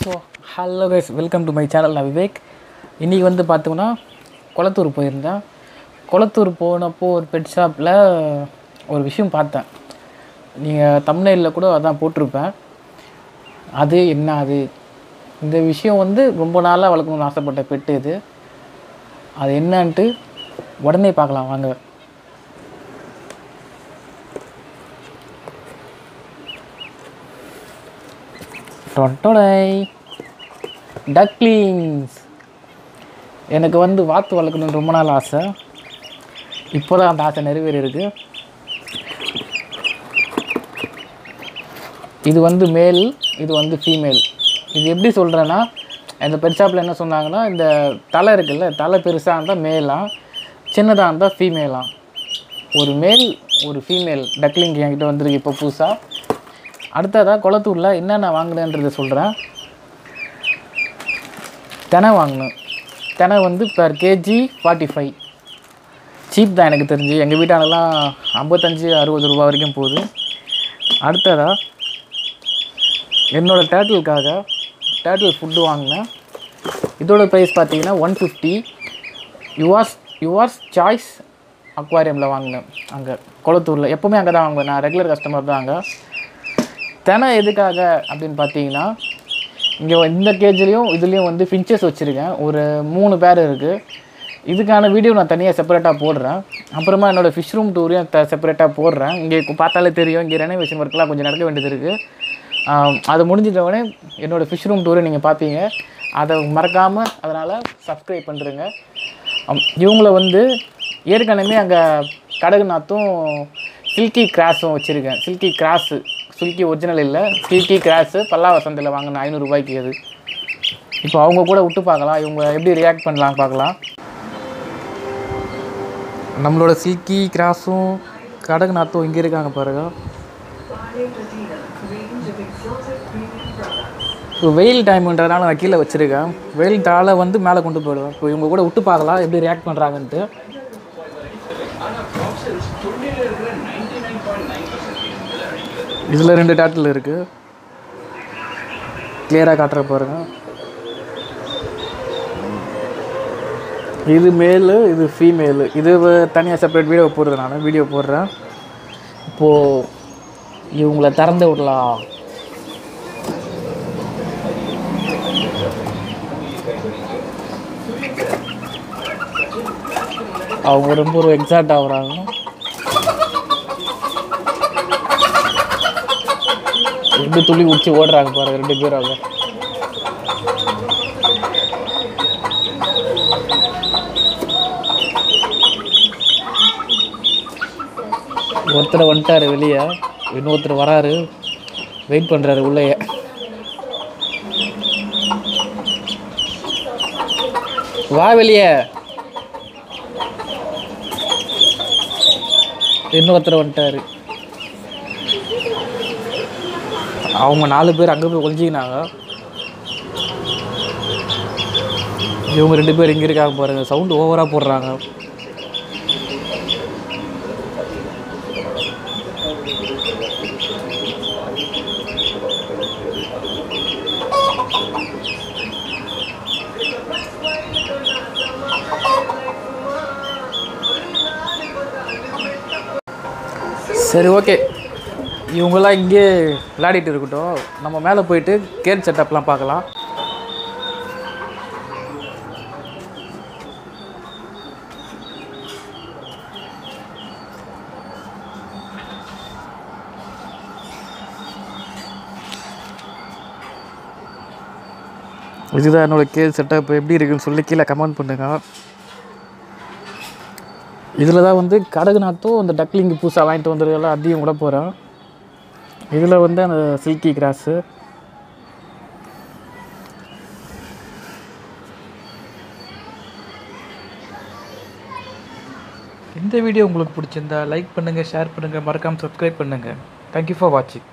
so hello guys welcome to my channel நான் விவேக் இன்றைக்கி வந்து பார்த்தோம்னா குளத்தூர் போயிருந்தேன் குளத்தூர் போனப்போ ஒரு பெட் ஷாப்பில் ஒரு விஷயம் பார்த்தேன் நீங்கள் தமிழ்நெல்லில் கூட அதான் போட்டிருப்பேன் அது என்ன அது இந்த விஷயம் வந்து ரொம்ப நாளாக வளர்க்கணும்னு ஆசைப்பட்ட பெட்டு இது அது என்னன்ட்டு உடனே பார்க்கலாம் வாங்க டொண்டொடை டக்லிங்ஸ் எனக்கு வந்து வாத்து வளர்க்கணும்னு ரொம்ப நாள் ஆசை இப்போ தான் அந்த ஆசை நிறைவேறி இருக்கு இது வந்து மேல் இது வந்து ஃபீமேல் இது எப்படி சொல்கிறேன்னா இந்த பெட் ஷாப்பில் என்ன சொன்னாங்கன்னா இந்த தலை இருக்குல்ல தலை பெருசாக இருந்தால் மேலாம் சின்னதாக இருந்தால் ஃபீமேலாம் ஒரு மேல் ஒரு ஃபீமேல் டக்லிங் என்கிட்ட வந்திருக்கு இப்போ புதுசாக அடுத்ததாக குளத்தூரில் என்னென்ன வாங்கினேன்றதை சொல்கிறேன் தெனை வாங்கினேன் தெனை வந்து per KG forty five cheap தான் எனக்கு தெரிஞ்சு எங்கள் வீட்டாலலாம் ஐம்பத்தஞ்சு அறுபது ரூபா வரைக்கும் போகுது அடுத்ததாக என்னோடய டேட்டிலுக்காக டேட்டில் ஃபுட்டு வாங்கினேன் இதோட ப்ரைஸ் பார்த்தீங்கன்னா ஒன் ஃபிஃப்டி யுவார்ஸ் யுவார்ஸ் சாய்ஸ் அக்வாரியமில் வாங்கினேன் அங்கே குளத்தூரில் எப்போவுமே அங்கே தான் வாங்குவேன் நான் ரெகுலர் கஸ்டமர் தான் அங்கே தெனை எதுக்காக அப்படின்னு பார்த்தீங்கன்னா இங்கே இந்த கேஜ்லேயும் இதுலேயும் வந்து ஃபின்ச்சஸ் வச்சுருக்கேன் ஒரு மூணு பேர் இருக்குது இதுக்கான வீடியோ நான் தனியாக செப்பரேட்டாக போடுறேன் அப்புறமா என்னோடய ஃபிஷ் ரூம் டூரையும் த செப்பரேட்டாக போடுறேன் இங்கே பார்த்தாலே தெரியும் இங்கே ரெனோவேஷன் ஒர்க்லாம் கொஞ்சம் நடக்க வேண்டியது இருக்குது அது முடிஞ்சிட்டவுடனே என்னோடய ஃபிஷ் ரூம் டூரை நீங்கள் பார்ப்பீங்க அதை மறக்காமல் அதனால் சப்ஸ்கிரைப் பண்ணுறேங்க இவங்கள வந்து ஏற்கனவே அங்கே கடகுநாத்தும் சில்கி கிராஸும் வச்சுருக்கேன் சில்கி கிராஸு சில்கி ஒரிஜினல் இல்லை சில்கி கிராஸு பல்லாவ சந்தையில் வாங்கின ஐநூறுரூபாய்க்கு அது இப்போ அவங்க கூட விட்டு பார்க்கலாம் இவங்க எப்படி ரியாக்ட் பண்ணலாம் பார்க்கலாம் நம்மளோட சில்கி கிராஸும் கடகுநாத்தும் இங்கே இருக்காங்க பாருங்க இப்போ வெயில் டைம்ன்றதுனால நான் கீழே வச்சுருக்கேன் வெயில் தாளை வந்து மேலே கொண்டு போயிடுவேன் இப்போ இவங்க கூட விட்டு பார்க்கலாம் எப்படி ரியாக்ட் பண்ணுறாங்கன்ட்டு இதில் ரெண்டு டேட்டில் இருக்குது கிளியராக காட்டுற பாருங்க இது மேலு இது ஃபீமேலு இது தனியாக செப்பரேட் வீடியோ போடுறேன் நான் வீடியோ போடுறேன் இப்போது இவங்கள திறந்து விடலாம் அவங்க ரொம்ப ஒரு எக்ஸாக்ட் ஆகுறாங்க ரெண்டு துளி உச்சி ஓடுறாங்க பாருங்க ரெண்டு பேரும் அவங்க ஒருத்தர் வந்துட்டாரு வெளியே இன்னொருத்தர் வராரு வெயிட் பண்ணுறாரு உள்ளேயே வா வெளியே இன்னொருத்தர் வந்துட்டாரு அவங்க நாலு பேர் அங்கே போய் ஒழிஞ்சிக்கினாங்க இவங்க ரெண்டு பேர் இங்கே இருக்காங்க பாருங்க சவுண்டு ஓவராக போடுறாங்க சரி ஓகே இவங்கெல்லாம் இங்கே விளையாடிட்டு இருக்கட்டும் நம்ம மேலே போயிட்டு கேர் செட்டப்லாம் பார்க்கலாம் இதுதான் என்னோடய கேர் செட்டப் எப்படி இருக்குன்னு சொல்லி கீழே கமெண்ட் பண்ணுங்கள் இதில் தான் வந்து கடகுநாத்தும் அந்த டக்லிங் புதுசாக வாங்கிட்டு வந்ததெல்லாம் அதையும் கூட போகிறேன் இதில் வந்து அந்த சில்கி கிராஸு இந்த வீடியோ உங்களுக்கு பிடிச்சிருந்தா லைக் பண்ணுங்கள் ஷேர் பண்ணுங்கள் மறக்காமல் சப்ஸ்கிரைப் பண்ணுங்கள் தேங்க்யூ ஃபார் வாட்சிங்